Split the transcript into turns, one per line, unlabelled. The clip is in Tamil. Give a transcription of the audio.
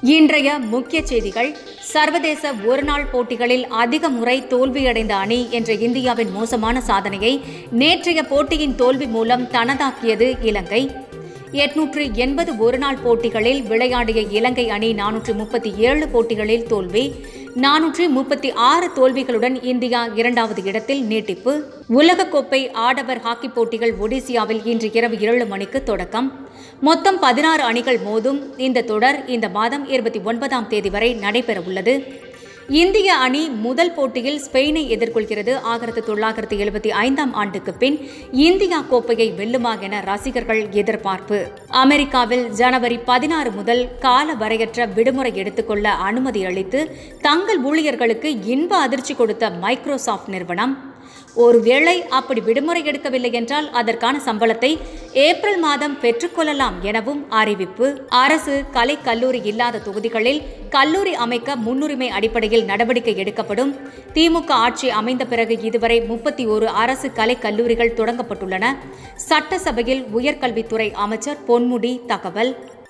இன்றைய முக்கிய செய்திகள் சர்வதேச ஒருநாள் போட்டிகளில் அதிக முறை தோல்வியடைந்த அணி என்ற இந்தியாவின் மோசமான சாதனையை நேற்றைய போட்டியின் தோல்வி மூலம் தனதாக்கியது இலங்கை எட்நூற்று எண்பது ஒருநாள் போட்டிகளில் விளையாடிய இலங்கை அணி நானூற்று முப்பத்தி ஏழு போட்டிகளில் தோல்வி நானூற்று முப்பத்தி ஆறு தோல்விகளுடன் இந்தியா இரண்டாவது இடத்தில் நீட்டிப்பு உலகக்கோப்பை ஆடவர் ஹாக்கி போட்டிகள் ஒடிசியாவில் இன்று இரவு ஏழு மணிக்கு தொடக்கம் மொத்தம் பதினாறு அணிகள் மோதும் இந்த தொடர் இந்த மாதம் இருபத்தி ஒன்பதாம் தேதி வரை நடைபெறவுள்ளது இந்திய அணி முதல் போட்டியில் ஸ்பெயினை எதிர்கொள்கிறது ஆயிரத்தி தொள்ளாயிரத்தி எழுபத்தி ஐந்தாம் ஆண்டுக்கு பின் இந்தியா கோப்பையை வெல்லுமா என ரசிகர்கள் எதிர்பார்ப்பு அமெரிக்காவில் ஜனவரி பதினாறு முதல் கால வரையற்ற விடுமுறை எடுத்துக்கொள்ள அனுமதி அளித்து தங்கள் ஊழியர்களுக்கு இன்ப அதிர்ச்சி கொடுத்த மைக்ரோசாஃப்ட் நிறுவனம் ஒருவேளை அப்படி விடுமுறை எடுக்கவில்லை என்றால் அதற்கான சம்பளத்தை ஏப்ரல் மாதம் பெற்றுக்கொள்ளலாம் எனவும் அறிவிப்பு அரசு கலை கல்லூரி இல்லாத தொகுதிகளில் கல்லூரி அமைக்க முன்னுரிமை அடிப்படையில் நடவடிக்கை எடுக்கப்படும் திமுக ஆட்சி அமைந்த பிறகு இதுவரை முப்பத்தி ஒரு அரசு கலை கல்லூரிகள் தொடங்கப்பட்டுள்ளன சட்டசபையில் உயர்கல்வித்துறை அமைச்சர் பொன்முடி தகவல்